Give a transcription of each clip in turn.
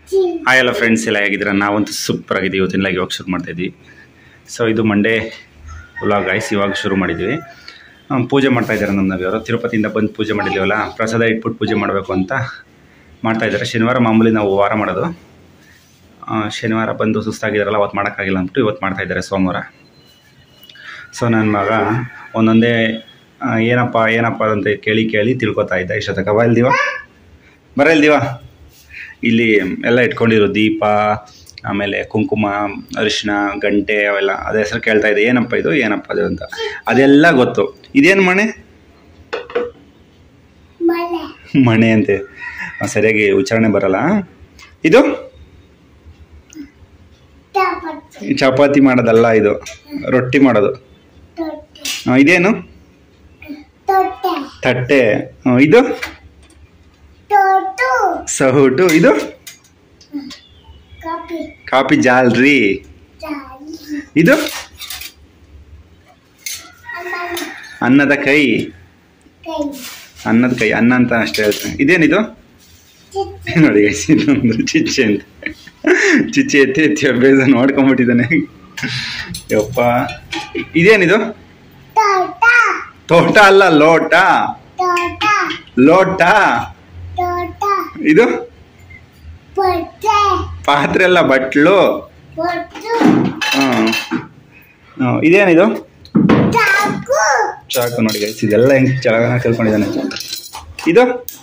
Hi ಎಲ್ಲ friends ಎಲ್ಲ ಹೇಗಿದ್ದೀರಾ ನಾವಂತೂ ಸೂಪರ್ ಆಗಿದ್ದೀವಿ ಇವತ್ತಿನ ಇವಾಗ ಶುರು ಮಾಡ್ತಾ ಇದ್ವಿ ಸೊ ಇದು ಮಂಡೇ ವ್ಲಾಗ್ ಆಯ್ಸ್ ಇವಾಗ ಶುರು ಮಾಡಿದ್ವಿ ಹ್ಮ್, ಪೂಜೆ ಮಾಡ್ತಾ ಇದ್ದಾರೆ ನಮ್ಮ ನವಿಯವರು ತಿರುಪತಿಯಿಂದ ಬಂದು ಪೂಜೆ ಮಾಡಿದ್ದೀವಲ್ಲ ಪ್ರಸಾದ ಇಟ್ಬಿಟ್ಟು ಪೂಜೆ ಮಾಡಬೇಕು ಅಂತ ಮಾಡ್ತಾ ಇದ್ದಾರೆ ಶನಿವಾರ ಮಾಮೂಲಿ ನಾವು ವಾರ ಮಾಡೋದು ಆ, ಶನಿವಾರ ಬಂದು ಸುಸ್ತಾಗಿದ್ದಾರಲ್ಲ ಅವತ್ತು ಮಾಡೋಕ್ಕಾಗಿಲ್ಲ ಅಂದ್ಬಿಟ್ಟು ಇವತ್ತು ಮಾಡ್ತಾ ಇದ್ದಾರೆ ಸೋಮವಾರ ಸೊ ನನ್ನ ಮಗ ಒಂದೊಂದೇ ಆ, ಏನಪ್ಪ ಏನಪ್ಪ ಅಂತ ಕೇಳಿ ಕೇಳಿ ತಿಳ್ಕೊತಾ ಇದ್ದ ಇಷ್ಟೊತ್ತಕ ಬಾ ಇಲ್ದಿವ ಬರ ಇಲ್ದಿವ ಇಲ್ಲಿ ಎಲ್ಲ ಇಟ್ಕೊಂಡಿರೋ ದೀಪ ಆಮೇಲೆ ಕುಂಕುಮ ಅರಿಶಿನ ಗಂಟೆ ಅವೆಲ್ಲ ಅದ ಹೆಸರು ಕೇಳ್ತಾ ಇದೆ ಏನಪ್ಪ ಇದು ಏನಪ್ಪ ಅದು ಅಂತ ಅದೆಲ್ಲ ಗೊತ್ತು ಇದೇನು ಮಣೆ ಮಣೆ ಅಂತೆ ಆ, ಸರಿಯಾಗಿ ಉಚ್ಚಾರಣೆ ಬರಲ್ಲ ಇದು ಚಪಾತಿ ಮಾಡೋದಲ್ಲ ಇದು ರೊಟ್ಟಿ ಮಾಡೋದು ಆ, ಇದೇನು ತಟ್ಟೆ ಆ, ಇದು ಸೌಟು ಇದು ಕಾಪಿ ಜಾಲ್ರಿ ಇದು ಅನ್ನದ ಕೈ ಅನ್ನದ ಕೈ ಅನ್ನ ಅಂತ ಅಷ್ಟೇ ಹೇಳ್ತೇನೆ ಇದೇನಿದು ನೋಡಿ guys, ಇದೊಂದು ಚಿಚ್ಚೆ ಅಂತ ಚಿಚ್ಚೆ ಎತ್ತಿ ಎತ್ತಿ ಅಭ್ಯಾಸ ನೋಡ್ಕೊಂಡ್ಬಿಟ್ಟಿದ್ದಾನೆ ಯಪ್ಪ ಇದೇನಿದು ತೋಟ ಅಲ್ಲ ಲೋಟ ಲೋಟ ಇದು ಪಾತ್ರೆ ಅಲ್ಲ ಬಟ್ಲು ಹ್ಮ್. ಹ್ಮ್, ಇದೇನಿದು ಚಾಕು ನೋಡಿ ಗೈಸ್ ಇದೆಲ್ಲ ಹೆಂಗ್ ಚೆನ್ನಾಗಿ ಕಲ್ಕೊಂಡಿದ್ದಾನೆ ಇದು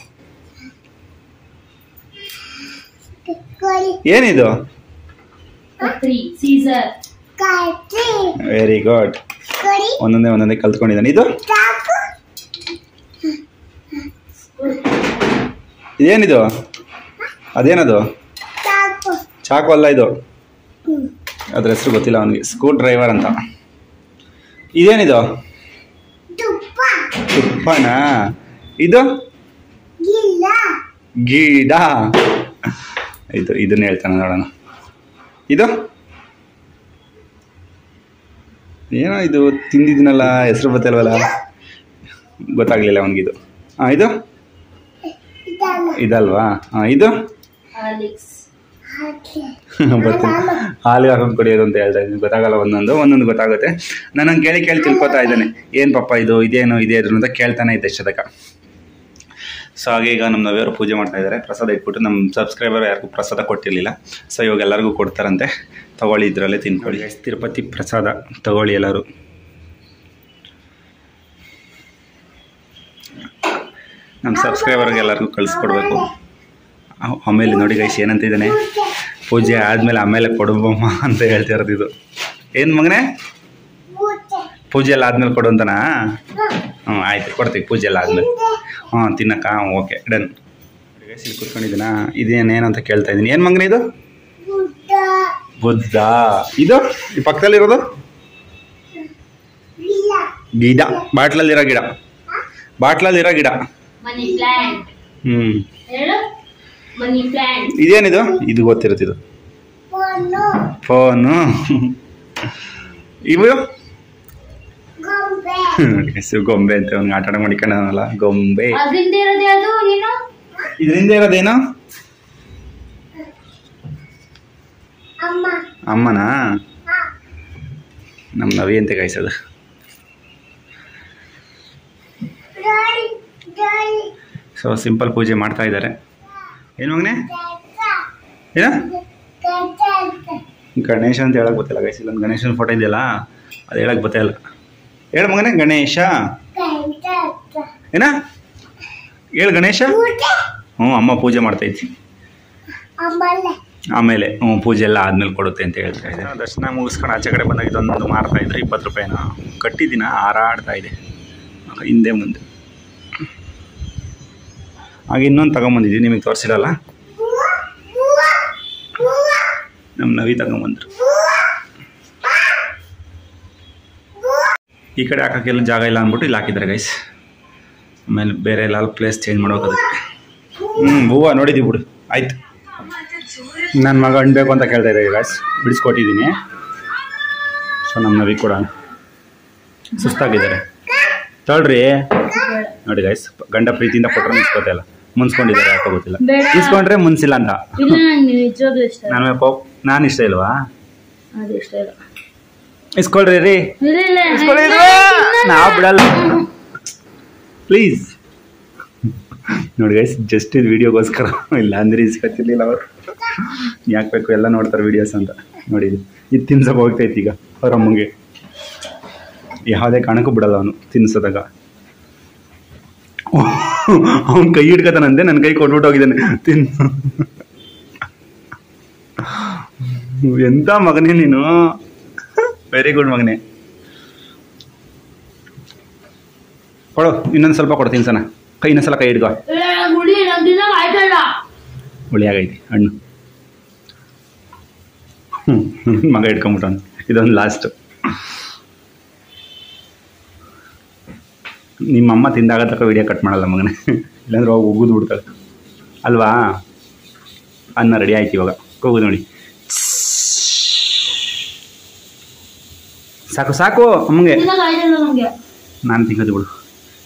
ಏನಿದು ಕತ್ರಿ ಸೀಸರ್ ವೆರಿ ಗುಡ್ ಒಂದೊಂದೇ ಒಂದೊಂದೇ ಕಲ್ತ್ಕೊಂಡಿದ್ದಾನೆ ಇದು ಇದೇನಿದು ಅದೇನದು ಚಾಕು ಅಲ್ಲ ಇದು ಅದ್ರ ಹೆಸರು ಗೊತ್ತಿಲ್ಲ ಅವನಿಗೆ ಸ್ಕ್ರೂ ಡ್ರೈವರ್ ಅಂತ ಇದೇನಿದು ತುಪ್ಪನಾ ಇದು ಗಿಡ ಇದು ಇದನ್ನ ಹೇಳ್ತಾನೆ ನೋಡೋಣ ಇದು ಏನೋ ಇದು ತಿಂದಿದ್ದೀನಲ್ಲ ಹೆಸರು ಗೊತ್ತಿಲ್ವಲ್ಲ ಗೊತ್ತಾಗ್ಲಿಲ್ಲ ಅವನಿಗಿದು ಹಾಂ ಇದು ಇದಲ್ವಾ ಹಾಂ ಇದು ಹಾರ್ಲಿಕ್ಸ್ ಗೊತ್ತಿಲ್ಲ ಹಾಲಿಗೆ ಹಾಕೊಂಡು ಕುಡಿಯೋದು ಅಂತ ಹೇಳ್ತಾ ಇದ್ದೀನಿ ಗೊತ್ತಾಗಲ್ಲ ಒಂದೊಂದು ಒಂದೊಂದು ಗೊತ್ತಾಗುತ್ತೆ ನಾನು ಕೇಳಿ ಕೇಳಿ ತಿಳ್ಕೊತಾ ಇದ್ದಾನೆ ಏನು ಪಪ್ಪ ಇದು ಇದೇನು ಇದೇ ಇದ್ರು ಅಂತ ಕೇಳ್ತಾನೆ ಇದ್ದೆ ಇಷ್ಟದಕ ಸೊ ಹಾಗೆ ಈಗ ನಮ್ಮ ನವಿಯವರು ಪೂಜೆ ಮಾಡ್ತಾ ಇದ್ದಾರೆ ಪ್ರಸಾದ ಇಟ್ಬಿಟ್ಟು ನಮ್ಮ ಸಬ್ಸ್ಕ್ರೈಬರ್ ಯಾರಿಗೂ ಪ್ರಸಾದ ಕೊಟ್ಟಿರಲಿಲ್ಲ ಸೊ ಇವಾಗ ಎಲ್ಲರಿಗೂ ಕೊಡ್ತಾರಂತೆ ತಗೊಳ್ಳಿ ಇದರಲ್ಲೇ ತಿನ್ಕೊಳ್ಳಿ ತಿರುಪತಿ ಪ್ರಸಾದ ತಗೊಳ್ಳಿ ಎಲ್ಲರೂ ನಮ್ಮ ಸಬ್ಸ್ಕ್ರೈಬರ್ಗೆ ಎಲ್ಲರಿಗೂ ಕಳಿಸ್ಕೊಡ್ಬೇಕು ಆ- ಆಮೇಲೆ ನೋಡಿ ಗೈಸ್ ಏನಂತ ಇದ್ದಾನೆ ಪೂಜೆ ಆದಮೇಲೆ ಆಮೇಲೆ ಕೊಡುಬಮ್ಮ ಅಂತ ಹೇಳ್ತಿರೋದು ಇದು ಏನು ಮಗನೇ ಪೂಜೆ ಎಲ್ಲ ಆದ್ಮೇಲೆ ಕೊಡು ಅಂತನಾ ಹ್ಞೂ ಆಯ್ತು ಕೊಡ್ತೀವಿ ಪೂಜೆ ಎಲ್ಲ ಆದ್ಮೇಲೆ ಹಾಂ ತಿನ್ನಕ್ಕ ಓಕೆ ಡನ್ ಗೈಸ್ ಇಲ್ಲಿ ಕೂತ್ಕೊಂಡಿದ್ದೀನಾ ಇದೇನೇನು ಅಂತ ಕೇಳ್ತಾ ಇದ್ದೀನಿ ಏನು ಮಗನೇ ಇದು ಬುದ್ಧ ಇದು ಈ ಪಕ್ಕದಲ್ಲಿರೋದು ಗಿಡ ಬಾಟ್ಲಲ್ಲಿರೋ ಗಿಡ ಬಾಟ್ಲಲ್ಲಿರೋ ಗಿಡ ಮನಿ ಪ್ಲಾಂಟ್ ಹ್ಞೂ ಹೇಳು ಮನಿ ಪ್ಲಾಂಟ್ ಇದೇನಿದು ಇದು ಗೊತ್ತಿರುತ್ತೆ ಇದು ಫೋನು ಇವು ಹೆಸರು ಗೊಂಬೆ ಅಂತ ಅವ್ನಿಗೆ ಆಟ ಆಡ ಮಾಡಿಕೊಂಡಲ್ಲ ಗೊಂಬೆ ಅದ್ರಿಂದ ಇರೋದು ಯಾವುದು ನೀನು ಇದರಿಂದ ಇರೋದೇನು ಅಮ್ಮನಾ ನಮ್ಮ ನವಿ ಅಂತ ಕಾಯಿಸೋದು ಸೊ ಸಿಂಪಲ್ ಪೂಜೆ ಮಾಡ್ತಾ ಇದ್ದಾರೆ ಏನು ಮಗನೇ ಏನ ಗಣೇಶ ಅಂತ ಹೇಳಕ್ ಗೊತ್ತಿಲ್ಲ ಗೈಸ್ ಇಲ್ಲೊಂದು ಗಣೇಶನ ಫೋಟೋ ಇದೆಯಲ್ಲ ಅದು ಹೇಳಕ್ ಗೊತ್ತಿಲ್ಲ ಹೇಳು ಮಗನೇ ಗಣೇಶ ಏನ ಹೇಳು ಗಣೇಶ ಹ್ಞೂ ಅಮ್ಮ ಪೂಜೆ ಮಾಡ್ತೈತಿ ಆಮೇಲೆ ಹ್ಞೂ ಪೂಜೆ ಎಲ್ಲ ಆದ್ಮೇಲೆ ಕೊಡುತ್ತೆ ಅಂತ ಹೇಳ್ತಾ ಇದೆ ದರ್ಶನ ಮುಗಿಸ್ಕೊಂಡು ಆಚೆ ಕಡೆ ಬಂದಾಗ ಇದೊಂದು ಮಾರ್ತಾ ಇದ್ರು ಇಪ್ಪತ್ತು ರೂಪಾಯಿನ ಕಟ್ಟಿದ್ದೀನ ಹಾರಾಡ್ತಾ ಇದೆ ಹಿಂದೆ ಮುಂದೆ ಹಾಗೆ ಇನ್ನೊಂದು ತಗೊಂಬಂದಿದ್ವಿ ನಿಮಗೆ ತೋರಿಸಿರಲ್ಲ ನಮ್ಮ ನವಿ ತಗೊಂಬಂದ್ರು ಈ ಕಡೆ ಹಾಕೋಕ್ಕೆಲ್ಲ ಜಾಗ ಇಲ್ಲ ಅಂದ್ಬಿಟ್ಟು ಇಲ್ಲಿ ಹಾಕಿದ್ದಾರೆ ಗೈಸ್ ಆಮೇಲೆ ಬೇರೆ ಎಲ್ಲ ಪ್ಲೇಸ್ ಚೇಂಜ್ ಮಾಡ್ಬೇಕು ಅದಕ್ಕೆ ಹ್ಞೂ ಹೂವು ನೋಡಿದ್ದೀವಿ ಬಿಡು ಆಯ್ತು ನನ್ನ ಮಗ ಅಣ್ಬೇಕು ಅಂತ ಕೇಳ್ತಾ ಇದ್ದಾರೆ ಗೈಸ್ ಬಿಡಿಸ್ಕೊಟ್ಟಿದ್ದೀನಿ ಸೊ ನಮ್ಮ ನವಿ ಕೂಡ ಸುಸ್ತಾಗಿದ್ದಾರೆ ತಗೊಳ್ರಿ ನೋಡಿ ಗೈಸ್ ಗಂಡ ಪ್ರೀತಿಯಿಂದ ಕೊಟ್ಟರೆ ನಿಂತ್ಕೋತಾ ಇಲ್ಲ ಮುನ್ಸ್ಕೊಂಡಿದ್ದಾರೆ ಯಾಕೋ ಗೊತ್ತಿಲ್ಲ ಬೇಡ. ಇಸ್ಕೊಂಡ್ರೆ ಮುನ್ಸಿಲ್ಲ ಅಂತ ಇಲ್ಲ ನಂಗೆ ನಿಜವಾಗ್ಲೂ ಇಷ್ಟ ಇಲ್ಲ. ನಾನು ಪಾಪ್ ನಾನು ಇಷ್ಟ ಇಲ್ವಾ ಅದು ಇಷ್ಟ ಇಲ್ಲ ಇಸ್ಕೊಳ್ರಿ ರೀ ಇಲ್ಲ ಇಲ್ಲ ಇಸ್ಕೊಳ್ಳಿ ಇಲ್ಲ, ತಿನ್ನಲ್ಲ. ನಾವು ಬಿಡಲ್ಲ ಪ್ಲೀಸ್ ನೋಡಿ ಗೈಸ್ ಜಸ್ಟ್ ಇದು ವಿಡಿಯೋಗೋಸ್ಕರ ಇಲ್ಲ ಅಂದ್ರೆ ಇಸ್ಕೊತಿರ್ಲಿಲ್ಲ ಅವರು ಯಾಕೆ ಬೇಕು ಎಲ್ಲ ನೋಡ್ತಾರೆ ವಿಡಿಯೋಸ್ ಅಂತ ನೋಡಿ ಇದು ಇದು ತಿನ್ಸಕ್ಕೆ ಹೋಗ್ತೈತಿ ಈಗ ಅವ್ರ ಅಮ್ಮಂಗೆ ಯಾವುದೇ ಕಾರಣಕ್ಕೂ ಬಿಡಲ್ಲ ಅವನು ತಿನ್ಸೋದಾಗ ಅವನ್ ಕೈ ಹಿಡ್ಕತಾನಂತೆ ನನ್ನ ಕೈ ಕೊಟ್ಬಿಟ್ಟು ಹೋಗಿದ್ದಾನೆ ತಿನ್ ಎಂತ ಮಗನೇ ನೀನು ವೆರಿ ಗುಡ್ ಮಗನೇ ಕೊಡು ಇನ್ನೊಂದು ಸ್ವಲ್ಪ ಕೊಡು ತಿನ್ಸನ ಕೈ ಇನ್ನೊಂದು ಸಲ ಕೈ ಹಿಡ್ಕೊ ಇಲ್ಲ, ಗುಡಿ ನಂಗೆ ತಿನ್ನಕ್ ಆಯ್ತಲ್ಲ ಹುಳಿಯಾಗೈತಿ ಹಣ್ಣು ಹ್ಞೂ ಮಗ ಇಟ್ಕೊಂಬಿಟ್ಟವನು ಇದೊಂದು ಲಾಸ್ಟ್ ನಿಮ್ಮಮ್ಮ ತಿಂದಾಗ ತಕ್ಕ ವಿಡಿಯೋ ಕಟ್ ಮಾಡಲ್ಲ ಮಗನೇ ಇಲ್ಲಾಂದ್ರೆ ಹೋಗಿ ಉಗಿದು ಬಿಡ್ತಾಳೆ ಅಲ್ವಾ ಅನ್ನ ರೆಡಿ ಆಯ್ತು ಇವಾಗ ಹೋಗುದು ನೋಡಿ ಸಾಕು ಸಾಕು ಅಮ್ಮಂಗೆ ತಿನ್ನಕ್ ಆಯ್ತಲ್ಲ ನಂಗೆ ನಾನು ತಿನ್ನೋದು ಬಿಡು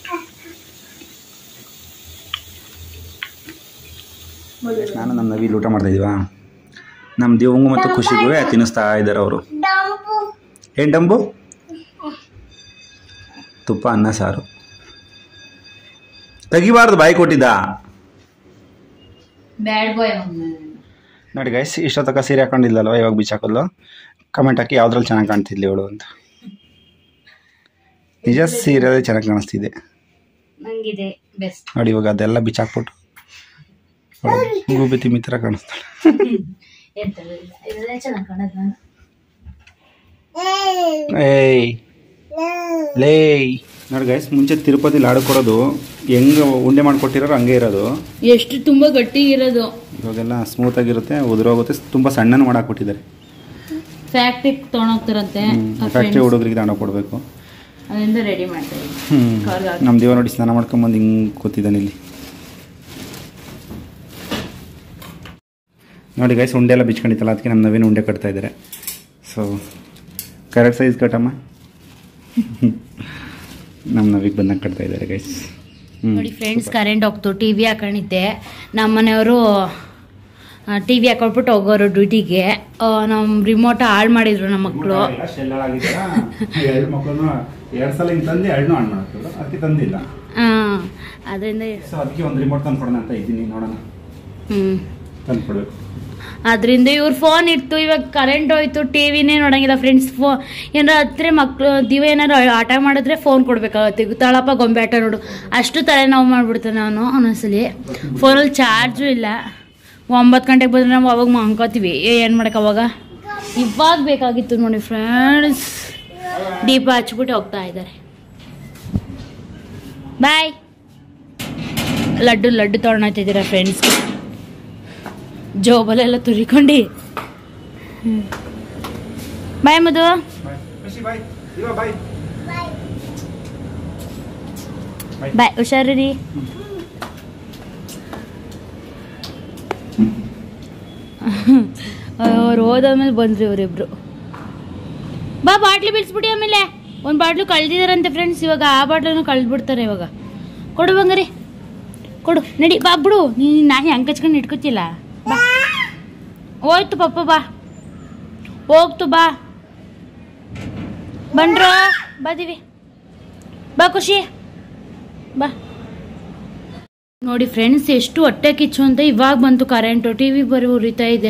ನಾನು ನಮ್ಮ ನವಿಲ್ ಊಟ ಮಾಡ್ತಾ ಇದೀವಾ ನಮ್ಮ ದೇವಂಗು ಮತ್ತು ಖುಷಿಗೂ ತಿನ್ನಿಸ್ತಾ ಇದ್ದಾರೆ ಅವರು ಏನು ಡಂಬು ತುಪ್ಪ ಅನ್ನ ಸಾರು ತೆಗಿಬಾರ್ದು ಬಾಯಿ ಕೊಟ್ಟಿದ್ದ ಬ್ಯಾಡ್ ಬಾಯ್ ನೋಡಿ ಗೈಸ್ ಇಷ್ಟೊತ್ತಕ ಸೀರೆ ಹಾಕೊಂಡಿಲ್ಲಲ್ವ ಇವಾಗ ಬಿಚ್ಚಾಕಲ್ಲು ಕಮೆಂಟ್ ಹಾಕಿ ಯಾವ್ದ್ರಲ್ಲಿ ಚೆನ್ನಾಗಿ ಕಾಣ್ತಿದ್ಲಿ ಇವಳು ಅಂತ ನಿಜ ಸೀರೆಯಲ್ಲಿ ಚೆನ್ನಾಗಿ ಕಾಣಿಸ್ತಿದೆ ನಂಗಿದೆ ಬೆಸ್ಟ್ ನೋಡಿ ಇವಾಗ ಅದೆಲ್ಲ ಬಿಚ್ಚಾಕ್ಬಿಟ್ಟು ಅವಳು ಗೂಬಿ ತಿಮ್ಮಿ ಥರ ಕಾಣಿಸ್ತಾಳೆ ಇದೆಲ್ಲ ಚೆನ್ನಾಗಿ ಕಾಣದ್ ನಾನು ಏಯ್ ಲೇ ನೋಡಿ ಗೈಸ್ ಮುಂಚೆ ತಿರುಪತಿ ಲಾಡು ಕೊಡೋದು ಹೆಂಗೆ ಉಂಡೆ ಮಾಡಿಕೊಟ್ಟಿರೋರು ಹಂಗೆ ಇರೋದು ಎಷ್ಟು ತುಂಬಾ ಗಟ್ಟಿಗಿರೋದು ಇವಾಗೆಲ್ಲ ಸ್ಮೂತಾಗಿರುತ್ತೆ ಉದುರೋಗುತ್ತೆ ತುಂಬ ಸಣ್ಣನು ಮಾಡಾಕ್ಬಿಟ್ಟಿದ್ದಾರೆ ಫ್ಯಾಕ್ಟ್ರಿಗೆ ತೊಗೊಂಡೋಗ್ತಾರಂತೆ ಫ್ಯಾಕ್ಟ್ರಿ ಹುಡುಗರಿಗೆ ದಾಣ ಕೊಡಬೇಕು ಅದರಿಂದ ರೆಡಿ ಮಾಡ್ತಾರೆ ಹ್ಞೂ ಕಾರ್ಗ್ ಹಾಕಿ. ನಮ್ಮ ದೇವ ನೋಡಿ ಸ್ನಾನ ಮಾಡ್ಕೊಂಬಂದು ಹಿಂಗೆ ಕೂತಿದ್ದಾನೆ ಇಲ್ಲಿ ನೋಡಿ ಗೈಸ್ ಉಂಡೆ ಎಲ್ಲ ಬಿಚ್ಕೊಂಡಿತ್ತಲ್ಲ ಅದಕ್ಕೆ ನಮ್ಮ ನವೀನ ಉಂಡೆ ಕಟ್ತಾ ಇದ್ದಾರೆ ಸೊ ಕರೆಕ್ಟ್ ಸೈಜ್ ಕಟ್ಟಮ್ಮ ನಮ್ಮ ನವಿಗೆ ಬಂದಂಗೆ ಕಟ್ತಾ ಇದ್ದಾರೆ ಗೈಸ್ ನೋಡಿ ಫ್ರೆಂಡ್ಸ್ ಕರೆಂಟ್ ಹೋಗ್ತು ಟಿ ವಿ ಹಾಕೊಂಡಿದ್ದೆ ನಮ್ಮ ಮನೆಯವರು ಟಿ ವಿ ಹಾಕೊಟ್ಬಿಟ್ಟು ಹೋಗೋರು ಡ್ಯೂಟಿಗೆ ನಮ್ಮ ರಿಮೋಟ್ ಹಾಳು ಮಾಡಿದ್ರು ನಮ್ಮ ಮಕ್ಕಳು ಎರಡು ಮಕ್ಕಳು ಎರಡು ಸಲ ಹಿಂಗೆ ತಂದು ಎರಡನ್ನೂ ಆನ್ ಮಾಡ್ತಾರೆ ಅದಕ್ಕೆ ತಂದಿಲ್ಲ ಅದರಿಂದ ಸೊ ಅದಕ್ಕೆ ಒಂದು ರಿಮೋಟ್ ತಂದು ಕೊಡೋಣ ಅಂತ ಇದ್ದೀನಿ ನೋಡೋಣ ಹ್ಞೂ ತಂದು ಕೊಡಬೇಕು ಅದರಿಂದ ಇವ್ರ ಫೋನ್ ಇತ್ತು ಇವಾಗ ಕರೆಂಟ್ ಹೋಯ್ತು ಟಿ ವಿನೇ ನೋಡಂಗಿಲ್ಲ ಫ್ರೆಂಡ್ಸ್ ಫೋ ಏನಾರ ಹತ್ರ ಮಕ್ಳು ದಿವ ಏನಾರು ಆಟ ಮಾಡಿದ್ರೆ ಫೋನ್ ಕೊಡ್ಬೇಕಾಗತ್ತೆ ತಾಳಪ್ಪ ಗೊಂಬೆ ಆಟ ನೋಡು ಅಷ್ಟು ತಲೆನೋವು ಮಾಡ್ಬಿಡ್ತಾನೆ ಅವನು ಒಂದೊಂದ್ಸಲಿ ಫೋನಲ್ಲಿ ಚಾರ್ಜು ಇಲ್ಲ ಒಂಬತ್ತು ಗಂಟೆಗೆ ಬಂದ್ರೆ ನಾವು ಅವಾಗ ಮಂಕೋತೀವಿ ಏನು ಮಾಡಕ್ಕೆ ಅವಾಗ ಇವಾಗ ಬೇಕಾಗಿತ್ತು ನೋಡಿ ಫ್ರೆಂಡ್ಸ್ ದೀಪ ಹಚ್ಬಿಟ್ಟು ಹೋಗ್ತಾ ಇದ್ದಾರೆ ಬಾಯ್ ಲಡ್ಡು ಲಡ್ಡು ತೊಗೊಂಡೋಗ್ತಿದ್ದೀರಾ ಫ್ರೆಂಡ್ಸ್ ಜೋಬಲೆಲ್ಲ ತುರಿಕೊಂಡು bye Madhu bye bye bye ಹುಷಾರು ರೀ ಅವ್ರು ಹೋದಾದ್ಮೇಲೆ ಬಂದ್ರಿ ಇವರಿಬ್ರು ಬಾ ಬಾಟ್ಲಿ ಬೀಳ್ಸ್ಬಿಡಿ ಆಮೇಲೆ ಒಂದು ಬಾಟ್ಲು ಕಳ್ದಿದಾರಂತೆ ಫ್ರೆಂಡ್ಸ್ ಇವಾಗ ಆ ಬಾಟ್ಲನ್ನು ಕಳ್ದ್ಬಿಡ್ತಾರೆ ಇವಾಗ ಕೊಡು ಬಂಗಾರಿ ಕೊಡು ನಡಿ ಬಾ ಬಿಡು ನೀನು ನಾನು ಹೆಂಗೆ ಕಚ್ಕೊಂಡು ಇಟ್ಕೊತಿಲ್ಲ ಬಾ ಹೋಯ್ತು ಪಪ್ಪ ಬಾ ಹೋಗ್ತು ಬಾ ಬಂಡ್ರೋ ಬಾದಿವಿ ಬಾ ಖುಷಿ ಬಾ ನೋಡಿ ಫ್ರೆಂಡ್ಸ್ ಎಷ್ಟು ಹೊಟ್ಟೆ ಕಿಚ್ಚು ಅಂತ ಇವಾಗ ಬಂತು ಕರೆಂಟು ಟಿ ವಿ ಬರೀ ಉರಿತಾ ಇದೆ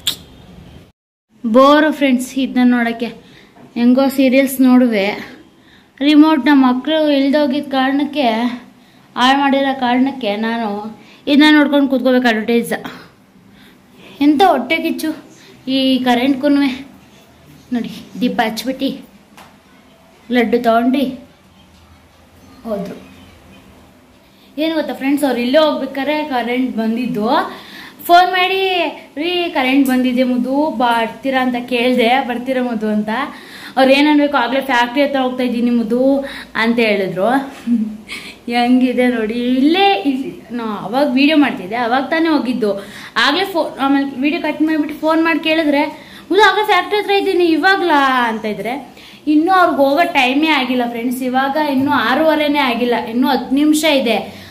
ಬೋರು ಫ್ರೆಂಡ್ಸ್ ಇದನ್ನ ನೋಡೋಕ್ಕೆ ಹೆಂಗೋ ಸೀರಿಯಲ್ಸ್ ನೋಡುವೆ ರಿಮೋಟ್ ನಮ್ಮ ಮಕ್ಕಳು ಇಲ್ದೋಗಿದ್ದ ಕಾರಣಕ್ಕೆ ಹಾಳು ಮಾಡಿರೋ ಕಾರಣಕ್ಕೆ ನಾನು ಇದನ್ನ ನೋಡ್ಕೊಂಡು ಕೂತ್ಕೋಬೇಕು ಅಡ್ವರ್ಟೈಸ್ ಎಂಥ ಹೊಟ್ಟೆ ಕಿಚ್ಚು ಈ ಕರೆಂಟ್ಗೂ ನೋಡಿ ದೀಪ ಹಚ್ಬಿಟ್ಟು ಲಡ್ಡು ತಗೊಂಡು ಹೋದ್ರು ಏನು ಗೊತ್ತಾ ಫ್ರೆಂಡ್ಸ್ ಅವ್ರು ಇಲ್ಲೇ ಹೋಗ್ಬೇಕಾರೆ ಕರೆಂಟ್ ಬಂದಿದ್ದು ಫೋನ್ ಮಾಡಿ ರೀ ಕರೆಂಟ್ ಬಂದಿದೆ ಮುದು ಬರ್ತೀರಾ ಅಂತ ಕೇಳಿದೆ ಬರ್ತೀರಾ ಮುದು ಅಂತ ಅವ್ರು ಏನನ್ಬೇಕು ಆಗಲೇ ಫ್ಯಾಕ್ಟ್ರಿ ಹತ್ರ ಹೋಗ್ತಾ ಇದ್ದೀನಿ ಮುದು ಅಂತ ಹೇಳಿದ್ರು ಹೆಂಗಿದೆ ನೋಡಿ ಇಲ್ಲೇ ಇಲ್ಲಿ- ನಾ ಅವಾಗ ವೀಡಿಯೋ ಮಾಡ್ತಿದ್ದೆ ಅವಾಗ ತಾನೇ ಹೋಗಿದ್ದು ಆಗಲೇ ಫೋ ಆಮೇಲೆ ವೀಡಿಯೋ ಕಟ್ ಮಾಡಿಬಿಟ್ಟು ಫೋನ್ ಮಾಡಿ ಕೇಳಿದ್ರೆ ಮುದು ಆಗಲೇ ಫ್ಯಾಕ್ಟ್ರಿ ಹತ್ರ ಇದ್ದೀನಿ ಇವಾಗ್ಲಾ ಅಂತ ಇದ್ರೆ ಇನ್ನೂ ಅವ್ರಿಗೆ ಹೋಗೋ ಟೈಮೇ ಆಗಿಲ್ಲ ಫ್ರೆಂಡ್ಸ್ ಇವಾಗ ಇನ್ನೂ ಆರೂವರೆನೇ ಆಗಿಲ್ಲ ಇನ್ನೂ ಹತ್ತು ನಿಮಿಷ ಇದೆ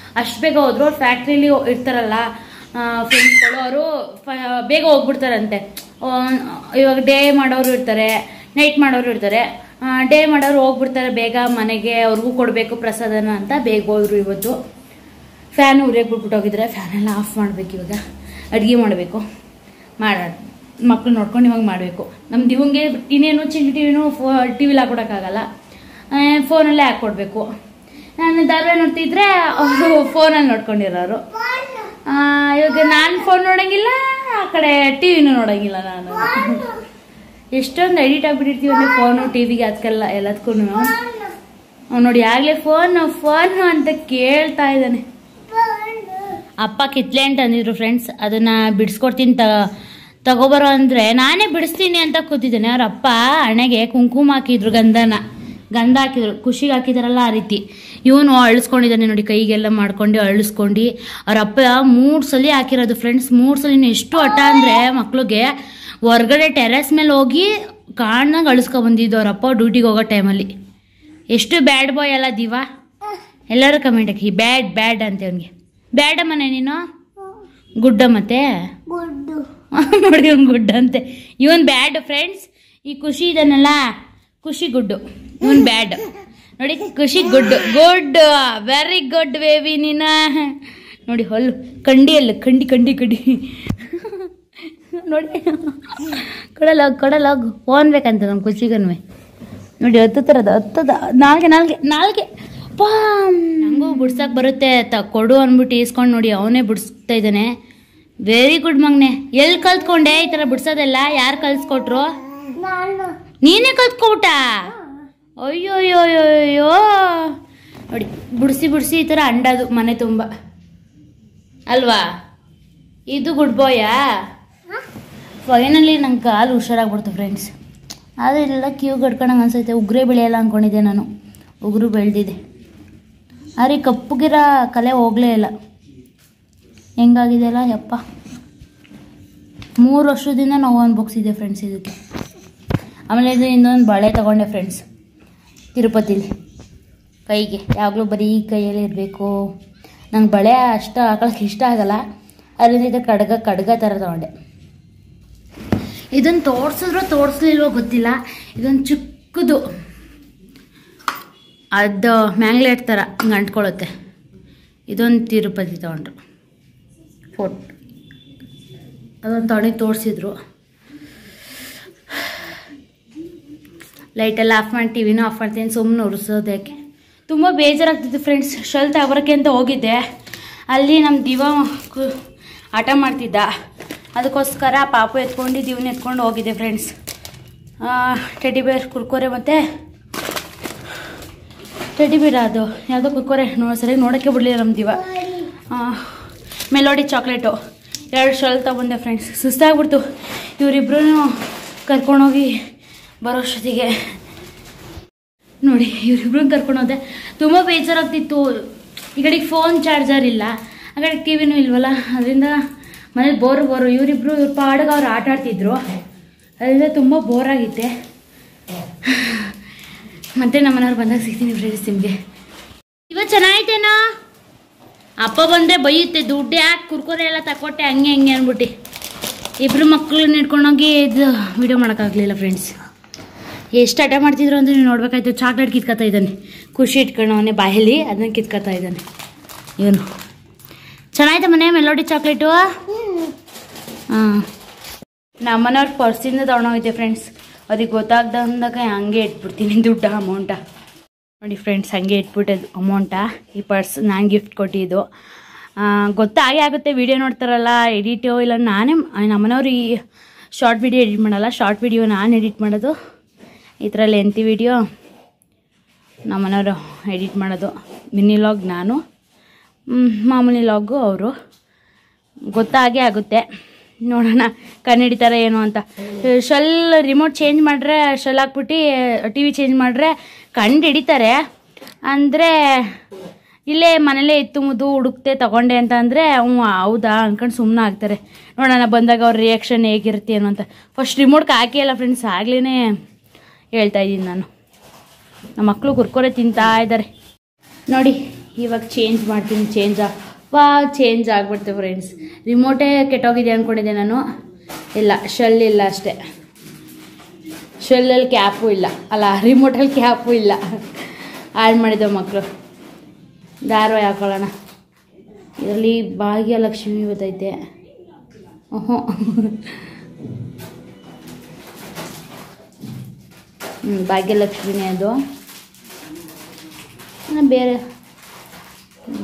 ಅಷ್ಟು ಬೇಗ ಹೋದ್ರು ಅವ್ರು ಫ್ಯಾಕ್ಟ್ರಿಲಿ ಇರ್ತಾರಲ್ಲ ಫ್ರೆಂಡ್ಸ್ಗಳು ಅವರು ಬೇಗ ಹೋಗ್ಬಿಡ್ತಾರಂತೆ ಆ, ಇವಾಗ ಡೇ ಮಾಡೋರು ಇರ್ತಾರೆ ನೈಟ್ ಮಾಡೋರು ಇರ್ತಾರೆ ಡೇ ಮಾಡೋರು ಹೋಗ್ಬಿಡ್ತಾರೆ ಬೇಗ ಮನೆಗೆ ಅವ್ರಿಗೂ ಕೊಡಬೇಕು ಪ್ರಸಾದನ ಅಂತ ಬೇಗ ಹೋದ್ರು ಇವತ್ತು ಫ್ಯಾನ್ ಉರಿಯಕ್ಕೆ ಬಿಟ್ಬಿಟ್ಟು ಹೋಗಿದ್ರೆ ಫ್ಯಾನ್ ಎಲ್ಲ ಆಫ್ ಮಾಡ್ಬೇಕು ಇವಾಗ ಅಡುಗೆ ಮಾಡಬೇಕು ಮಾಡೋಣ ಮಕ್ಳು ನೋಡ್ಕೊಂಡು ಇವಾಗ ಮಾಡಬೇಕು ನಮ್ಮ ದಿವಂಗೆ ಇನ್ನೇನು ಚಿಂಡಿ ಟಿವಿನೂ ಫೋ ಟಿ ವಿಲಿ ಹಾಕೊಡೋಕ್ಕಾಗಲ್ಲ ಫೋನಲ್ಲೇ ಹಾಕ್ಕೊಡ್ಬೇಕು ನಾನು ಧಾರಾವಾಹಿ ನೋಡ್ತಿದ್ರೆ ಅವರು ಫೋನಲ್ಲಿ ನೋಡ್ಕೊಂಡಿರೋರು ಆ, ಇವಾಗ ನಾನು ಫೋನ್ ನೋಡೋಂಗಿಲ್ಲ ಆ ಕಡೆ ಟಿ ವಿನೂ ನೋಡೋಂಗಿಲ್ಲ ನಾನು ಎಷ್ಟೊಂದು ಎಡಿಟ್ ಆಗಿಬಿಟ್ಟಿರ್ತೀವಿ ಅಂದರೆ ಫೋನು ಟಿ ವಿಗೆ ಅದಕ್ಕೆಲ್ಲ ಎಲ್ಲದಕ್ಕೂ ನೋಡಿ ಆಗಲೇ ಫೋನ್ ಫೋನ್ ಅಂತ ಕೇಳ್ತಾ ಇದ್ದಾನೆ ಅಪ್ಪ ಕಿತ್ಲೆ ಅಂತ ಅಂದಿದ್ರು ಫ್ರೆಂಡ್ಸ್ ಅದನ್ನ ಬಿಡಿಸ್ಕೊಡ್ತೀನಿ ತ ತಗೋಬರೋ ಅಂದರೆ ನಾನೇ ಬಿಡಿಸ್ತೀನಿ ಅಂತ ಕೂತಿದ್ದೇನೆ ಅವ್ರ ಅಪ್ಪ ಹಣೆಗೆ ಕುಂಕುಮ ಹಾಕಿದ್ರು ಗಂಧನ ಗಂಧ ಹಾಕಿದ್ರು ಖುಷಿಗೆ ಹಾಕಿದಾರಲ್ಲ ಆ ರೀತಿ ಇವನು ಅಳಿಸ್ಕೊಂಡಿದ್ದಾನೆ ನೋಡಿ ಕೈಗೆಲ್ಲ ಮಾಡ್ಕೊಂಡು ಅಳಿಸ್ಕೊಂಡು ಅವ್ರ ಅಪ್ಪ ಮೂರು ಸಲ ಹಾಕಿರೋದು ಫ್ರೆಂಡ್ಸ್ ಮೂರು ಸಲ ಎಷ್ಟು ಹಠ ಅಂದರೆ ಮಕ್ಳಿಗೆ ಹೊರ್ಗಡೆ ಟೆರೆಸ್ ಮೇಲೆ ಹೋಗಿ ಕಾಣ್ದಂಗೆ ಅಳಿಸ್ಕೊ ಬಂದಿದ್ದು ಅವ್ರ ಅಪ್ಪ ಡ್ಯೂಟಿಗೆ ಹೋಗೋ ಟೈಮಲ್ಲಿ ಎಷ್ಟು ಬ್ಯಾಡ್ ಬಾಯ್ ಅಲ್ಲ ದಿವಾ ಎಲ್ಲರೂ ಕಮೆಂಟ್ ಹಾಕಿ ಬ್ಯಾಡ್ ಬ್ಯಾಡ್ ಅಂತ ಅವನಿಗೆ ಬ್ಯಾಡ ಮನೆ ನೀನು ಗುಡ್ಡ ಮತ್ತೆ ನೋಡಿ ಅವ್ನು ಗುಡ್ಡ ಅಂತೆ ಇವನ್ ಬ್ಯಾಡ್ ಫ್ರೆಂಡ್ಸ್ ಈ ಖುಷಿ ಇದನ್ನಲ್ಲ ಖುಷಿ ಗುಡ್ಡು ಇವನ್ ಬ್ಯಾಡ್ ನೋಡಿ ಖುಷಿ good good very good baby ನೀನ ನೋಡಿ ಹೊಲ್ಲು ಕಂಡಿ ಅಲ್ಲ ಕಂಡಿ ಕಂಡಿ ಕಂಡಿ ನೋಡಿ ಕೊಡಲ್ಲ ಕೊಡಲ್ಲ ಫೋನ್ ಬೇಕಂತ ನಮ್ಮ ಖುಷಿಗನ್ವೆ ನೋಡಿ ಹತ್ತರದ ಹತ್ತದ ನಾಲ್ಗೆ ನಾಲ್ಗೆ ನಾಲ್ಗೆ ಪಾಮ್ ನಂಗೂ ಬಿಡ್ಸಕ್ ಬರುತ್ತೆ ತ ಕೊಡು ಅಂದ್ಬಿಟ್ಟು ಈಸ್ಕೊಂಡು ನೋಡಿ ಅವನೇ ಬಿಡಿಸ್ತಾ ಇದ್ದಾನೆ ವೆರಿ ಗುಡ್ ಮಗ್ನೆ ಎಲ್ಲಿ ಕಲ್ತ್ಕೊಂಡೆ ಈ ಥರ ಬಿಡ್ಸೋದೆಲ್ಲ ಯಾರು ಕಲ್ಸ್ಕೊಟ್ರು ನೀನೇ ಕಲ್ತ್ಕೊಬಿಟ್ಟ ಅಯ್ಯೋ ಅಯ್ಯೋ ಅಯ್ಯೋ ಅಯ್ಯೋ ನೋಡಿ ಬಿಡಿಸಿ ಬಿಡಿಸಿ ಈ ಥರ ಅಂಡದು ಮನೆ ತುಂಬ ಅಲ್ವಾ ಇದು ಗುಡ್ ಬಾಯಾ ಫೈನಲಿ ನಂಗೆ ಕಾಲು ಹುಷಾರಾಗ್ಬಿಡ್ತು ಫ್ರೆಂಡ್ಸ್ ಆದರೆ ಇಲ್ಲೆಲ್ಲ ಕ್ಯೂ ಕಟ್ಕೊಂಡಂಗೆ ಅನ್ಸೈತೆ ಉಗುರೇ ಬೆಳೆಯಲ್ಲ ಅಂದ್ಕೊಂಡಿದ್ದೆ ನಾನು ಉಗುರು ಬೆಳೆದಿದೆ ಆದರೆ ಈ ಕಪ್ಪಗಿರೋ ಕಲೆ ಹೋಗಲೇ ಇಲ್ಲ ಹೆಂಗಾಗಿದೆಯಲ್ಲ ಯಪ್ಪ ಮೂರು ವರ್ಷದಿಂದ ನೋವು ಅನ್ಭೋಗಿಸಿದೆ ಫ್ರೆಂಡ್ಸ್ ಇದಕ್ಕೆ ಆಮೇಲೆ ಇದು ಇನ್ನೊಂದು ಬಳೆ ತಗೊಂಡೆ ಫ್ರೆಂಡ್ಸ್ ತಿರುಪತಿಲಿ ಕೈಗೆ ಯಾವಾಗಲೂ ಬರೀ ಕೈಯಲ್ಲಿ ಇರಬೇಕು ನಂಗೆ ಬಳೆ ಅಷ್ಟು ಹಾಕೊಳಕ್ಕೆ ಇಷ್ಟ ಆಗಲ್ಲ ಅದರಿಂದ ಇದು ಕಡ್ಗ ಕಡ್ಗ ಥರ ತಗೊಂಡೆ ಇದನ್ನು ತೋರಿಸಿದ್ರೋ ತೋರಿಸ್ಲಿಲ್ವೋ ಗೊತ್ತಿಲ್ಲ ಇದೊಂದು ಚಿಕ್ಕದು ಅದು ಮ್ಯಾಂಗ್ಲೆಟ್ ಥರ ಹಿಂಗೆ ಅಂಟ್ಕೊಳ್ಳುತ್ತೆ ಇದೊಂದು ತಿರುಪತಿ ತಗೊಂಡ್ರು ಫೋಟ್ ಅದೊಂದು ತಗೊಂಡು ತೋರಿಸಿದ್ರು ಲೈಟೆಲ್ಲ ಆಫ್ ಮಾಡಿ ಟಿ ವಿನೂ ಆಫ್ ಮಾಡ್ತೀನಿ ಸುಮ್ಮನೆ ಉರಿಸೋದು ಯಾಕೆ ತುಂಬ ಬೇಜಾರಾಗ್ತಿತ್ತು ಫ್ರೆಂಡ್ಸ್ ಶಲ್ ತಗೊಬರೋಕ್ಕೆ ಅಂತ ಹೋಗಿದ್ದೆ ಅಲ್ಲಿ ನಮ್ಮ ದಿವ ಕು- ಆಟ ಮಾಡ್ತಿದ್ದ ಅದಕ್ಕೋಸ್ಕರ ಪಾಪು ಎತ್ಕೊಂಡು ದಿವನ ಎತ್ಕೊಂಡು ಹೋಗಿದ್ದೆ ಫ್ರೆಂಡ್ಸ್ ಟೆಡಿ ಬೇರ್ ಕುರ್ಕುರೆ ಮತ್ತು ಟೆಡಿ ಬೇರ್ ಅದು ಯಾವುದೋ ಕುರ್ಕುರೆ ನೋ ಸರಿಯಾಗಿ ನೋಡೋಕ್ಕೆ ಬಿಡಲಿಲ್ಲ ನಮ್ಮ ದಿವ ಆ, ಮೆಲೋಡಿ ಚಾಕ್ಲೇಟು ಎರಡು ಶಲ್ ತಗೊಂಡೆ ಫ್ರೆಂಡ್ಸ್ ಸುಸ್ತಾಗ್ಬಿಡ್ತು ಇವರಿಬ್ರು ಕರ್ಕೊಂಡೋಗಿ ಬರೋಷ್ಟೊತ್ತಿಗೆ ನೋಡಿ ಇವರಿಬ್ರು ಕರ್ಕೊಂಡು ಹೋದೆ ತುಂಬ ಬೇಜಾರಾಗ್ತಿತ್ತು ಈ ಕಡೆಗೆ ಫೋನ್ ಚಾರ್ಜರ್ ಇಲ್ಲ ಆ ಕಡೆ ಟಿ ವಿನೂ ಇಲ್ವಲ್ಲ ಅದರಿಂದ ಮನೇಲಿ ಬೋರ್ ಬೋರು ಇವರಿಬ್ರು ಇವ್ರ ಪಾಡಿಗೆ ಅವ್ರು ಆಟ ಆಡ್ತಿದ್ರು ಅದರಿಂದ ತುಂಬ ಬೋರ್ ಆಗಿತ್ತೆ ಮತ್ತೆ ನಮ್ಮನೆಯವ್ರು ಬಂದಾಗ ಸಿಗ್ತೀನಿ ಫ್ರೆಂಡ್ಸ್ ನಿಮಗೆ ಇವತ್ತು ಚೆನ್ನಾಯ್ತೇನೋ ಅಪ್ಪ ಬಂದರೆ ಬೈಯುತ್ತೆ ದುಡ್ಡು ಯಾಕೆ ಕುರ್ಕುರೆ ಎಲ್ಲ ತಕೊಟ್ಟೆ ಹಂಗೆ ಹಂಗೆ ಅಂದ್ಬಿಟ್ಟು ಇಬ್ಬರು ಮಕ್ಕಳನ್ನ ಹಿಡ್ಕೊಂಡೋಗಿ ಇದು ವಿಡಿಯೋ ಮಾಡೋಕ್ಕಾಗಲಿಲ್ಲ ಫ್ರೆಂಡ್ಸ್ ಎಷ್ಟು ಹಠ ಮಾಡ್ತಿದ್ರು ಅಂತ ನೀವು ನೋಡ್ಬೇಕಾಯ್ತು ಚಾಕ್ಲೇಟ್ ಕಿತ್ಕೊತಾ ಇದ್ದಾನೆ ಖುಷಿ ಇಟ್ಕೊಂಡವನೇ ಬಾಯಲ್ಲಿ ಅದನ್ನ ಕಿತ್ಕೊತಾ ಇದ್ದಾನೆ ಇವನು ಚೆನ್ನಾಯ್ತಾ ಮನೆ ಮೆಲೋಡಿ ಚಾಕ್ಲೇಟು ಹಾಂ ನಮ್ಮನೆಯವ್ರ ಪರ್ಸಿಂದ ತೊಗೊಂಡೋಗೈತೆ ಫ್ರೆಂಡ್ಸ್ ಅದಕ್ಕೆ ಗೊತ್ತಾಗ್ದಂದಾಗ ಹಂಗೆ ಇಟ್ಬಿಡ್ತೀನಿ ದುಡ್ಡು ಅಮೌಂಟ ನೋಡಿ ಫ್ರೆಂಡ್ಸ್ ಹಂಗೆ ಇಟ್ಬಿಟ್ಟದು ಅಮೌಂಟ ಈ ಪರ್ಸ್ ನಾನು ಗಿಫ್ಟ್ ಕೊಟ್ಟಿದ್ದು ಆ, ಗೊತ್ತಾಗೇ ಆಗುತ್ತೆ ವಿಡಿಯೋ ನೋಡ್ತಾರಲ್ಲ ಎಡಿಟು ಇಲ್ಲ ನಾನೇ ನಮ್ಮನೆಯವ್ರು ಈ ಶಾರ್ಟ್ ವಿಡಿಯೋ ಎಡಿಟ್ ಮಾಡಲ್ಲ ಶಾರ್ಟ್ ವಿಡಿಯೋ ನಾನು ಎಡಿಟ್ ಮಾಡೋದು ಈ ಥರ ಲೆಂತಿ ವಿಡಿಯೋ ನಮ್ಮನೆಯವರು ಎಡಿಟ್ ಮಾಡೋದು ಮಿನಿ ಲಾಗ್ ನಾನು ಮ್, ಮಾಮೂಲಿ ಲಾಗು ಅವರು ಗೊತ್ತಾಗೇ ಆಗುತ್ತೆ ನೋಡೋಣ ಕಣ್ಣಿಡಿತಾರೆ ಏನು ಅಂತ ಶೆಲ್ ರಿಮೋಟ್ ಚೇಂಜ್ ಮಾಡಿದ್ರೆ ಶೆಲ್ ಹಾಕ್ಬಿಟ್ಟು ಟಿ ವಿ ಚೇಂಜ್ ಮಾಡಿದ್ರೆ ಕಂಡು ಹಿಡಿತಾರೆ ಅಂದರೆ ಇಲ್ಲೇ ಮನೇಲೇ ಇತ್ತು ಮುದ್ದು ಹುಡುಕ್ತೆ ತಗೊಂಡೆ ಅಂತ ಅಂದರೆ ಹ್ಞೂ ಹೌದಾ ಅನ್ಕೊಂಡು ಸುಮ್ಮನೆ ಆಗ್ತಾರೆ ನೋಡೋಣ ಬಂದಾಗ ಅವ್ರ ರಿಯಾಕ್ಷನ್ ಹೇಗಿರುತ್ತೆ ಏನು ಅಂತ ಫಸ್ಟ್ ರಿಮೋಟ್ಗೆ ಹಾಕಿ ಅಲ್ಲ ಫ್ರೆಂಡ್ಸ್ ಆಗ್ಲೇ ಹೇಳ್ತಾ ಇದ್ದೀನಿ ನಾನು ನಮ್ಮ ಮಕ್ಕಳು ಕುರ್ಕುರೆ ತಿಂತಾ ಇದ್ದಾರೆ ನೋಡಿ ಇವಾಗ ಚೇಂಜ್ ಮಾಡ್ತೀನಿ ಚೇಂಜ್ ವಾ ಚೇಂಜ್ ಆಗ್ಬಿಡ್ತೆ ಫ್ರೆಂಡ್ಸ್ ರಿಮೋಟೇ ಕೆಟ್ಟೋಗಿದೆ ಅಂದ್ಕೊಂಡಿದ್ದೆ ನಾನು ಇಲ್ಲ ಶೆಲ್ ಇಲ್ಲ ಅಷ್ಟೇ ಶೆಲ್ಲಲ್ಲಿ ಕ್ಯಾಪು ಇಲ್ಲ ಅಲ್ಲ ರಿಮೋಟಲ್ಲಿ ಕ್ಯಾಪು ಇಲ್ಲ ಆಡ್ ಮಾಡಿದ್ದೆವು ಮಕ್ಕಳು ಧಾರಾವಾಹಿ ಹಾಕೊಳ್ಳೋಣ ಇದರಲ್ಲಿ ಭಾಗ್ಯಲಕ್ಷ್ಮಿ ಗೊತ್ತೈತೆ ಓಹೋ ಹ್ಞೂ ಭಾಗ್ಯಲಕ್ಷ್ಮಿನೇ ಅದು ಇನ್ನು ಬೇರೆ ಹ್ಮ್.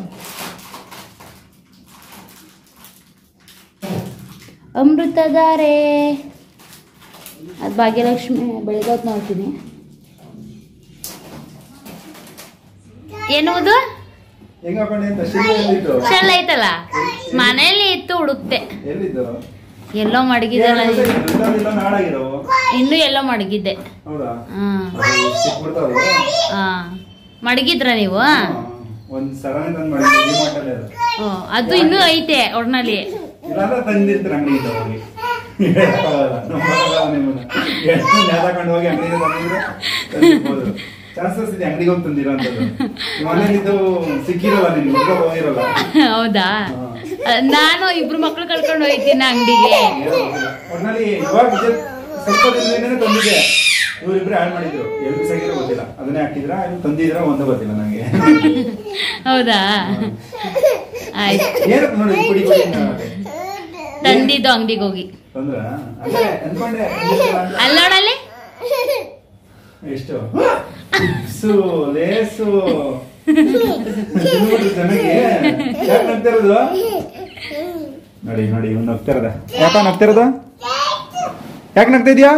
ಅಮೃತಧಾರೆ ಅದು ಭಾಗ್ಯಲಕ್ಷ್ಮಿ ಬೆಳಗ್ಗೆ ನೋಡ್ತೀನಿ ಏನದು ಹೆಂಗ್ ಹಾಕೊಂಡೆ ಅಂತ ಶಿಲೆ ಎಲ್ಲಿದ್ದು ಶೆಲ್ ಐತಲ್ಲ ಮನೇಲಿ ಇತ್ತು ಹುಡುಕ್ತೆ ಎಲ್ಲಿದ್ದು ಎಲ್ಲೋ ಮಡಗಿದಲ್ಲ ಎಲ್ಲ ನಾಡಾಗಿರೋವು ಇನ್ನೂ ಎಲ್ಲೋ ಮಡಗಿದ್ದೆ ಹೌದಾ ಹಾಂ ಅದು ಸಿಕ್ಬಿಡ್ತಾವು ಹಾಂ ಮಡಗಿದ್ರ ನೀವು ಒಂದ್ ಸಡನ್ ತಂದ್ ಮಾಡಿ ಡಿಮಾರ್ಟಲ್ಲೇ ಅದು ಓ, ಅದು ಇನ್ನೂ ಐತೆ ಒಟ್ನಲ್ಲಿ ಇಲ್ಲಾಂದ್ರೆ ತಂದಿರ್ತೀರ ಅಂಗಡಿಯಿಂದ ಹೋಗಿ ಹೇಳಕ್ಕಾಗಲ್ಲ. ನಂಬಕ್ಕಾಗಲ್ಲ ನಿಮ್ಮನ್ನ. ಎಷ್ಟು ನೇತಾಕೊಂಡು ಹೋಗಿ ಅಂಗಡಿಯಿಂದ ತಂದಿದ್ರೆ ತಂದಿರ್ಬೋದು ಚಾನ್ಸಸ್ ಇದೆ ಅಂಗಡಿಗೆ ಹೋಗಿ ತಂದಿರೋ ಅಂತದ್ದು ಮನೇಲಿದ್ದು ಸಿಕ್ಕಿರಲ್ಲ ನಿಮ್ಗೆ ಹುಡುಗ ಹೋಗಿರಲ್ಲ ಹೌದಾ ಹಾ. ಅಹ್, ನಾನು ಇಬ್ರು ಮಕ್ಳು ಕರ್ಕೊಂಡು ಹೋಯ್ತೀನಿ ಅಂಗಡಿಗೆ ಏನೋ ಗೊತ್ತಿಲ್ಲ. ಒಟ್ನಲ್ಲಿ ಇವಾಗ just ಸ್ವಲ್ಪ ದಿನದಿಂದನೇ ತಂದಿದ್ದೆ ಇವರಿಬ್ರು ಆಡ್ ಮಾಡಿದ್ರು ಎಲ್ಲಿ ಬಿಸಾಕಿರೋ ಗೊತ್ತಿಲ್ಲ ಅದನ್ನೇ ಹಾಕಿದ್ರ ಇವ್ರು ತಂದಿದ್ರ ಒಂದೇ ಗೊತ್ತಿಲ್ಲ ನಂಗೆ ಹೌದಾ ಆಯ್ತು ಏನಕ್ಕೆ ನೋಡಿ ಕುಡಿ ಕುಡಿ ಅಂತ ಹೇಳಕ್ಕೆ? ತಂದಿದ್ದು ಅಂಗಡಿಗೆ ಹೋಗಿ ತಂದ್ರ ಅಲ್ಲೇ ಅನ್ಕೊಂಡೆ ತಂದಿರ್ತೀರ ಅಂತ. ಅಲ್ಲಿ ನೋಡಲ್ಲಿ ಎಷ್ಟು ಚಿಪ್ಸು ಲೇಸು ತಿಂದ್ಬಿಟ್ರು ಚೆನ್ನಾಗಿ ಯಾಕೆ ನಗ್ತಿರೋದು ನೋಡಿ ನೋಡಿ ಇವ್ನು ನಗ್ತಿರದ ಯಾಕ ನಗ್ತಿರೋದು ಯಾಕೆ ನಗ್ತಾ ಇದೀಯಾ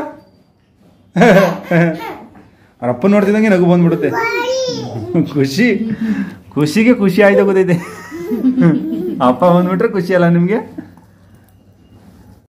ಅವ್ರ ಅಪ್ಪ ನೋಡ್ತಿದಂಗೆ ನಗು ಬಂದ್ಬಿಡುತ್ತೆ ಖುಷಿ ಖುಷಿಗೆ ಖುಷಿ ಆಯ್ತು ಗೊತ್ತೈತೆ ಅಪ್ಪ ಬಂದ್ಬಿಟ್ರೆ ಖುಷಿ ಅಲ್ಲ ನಿಮ್ಗೆ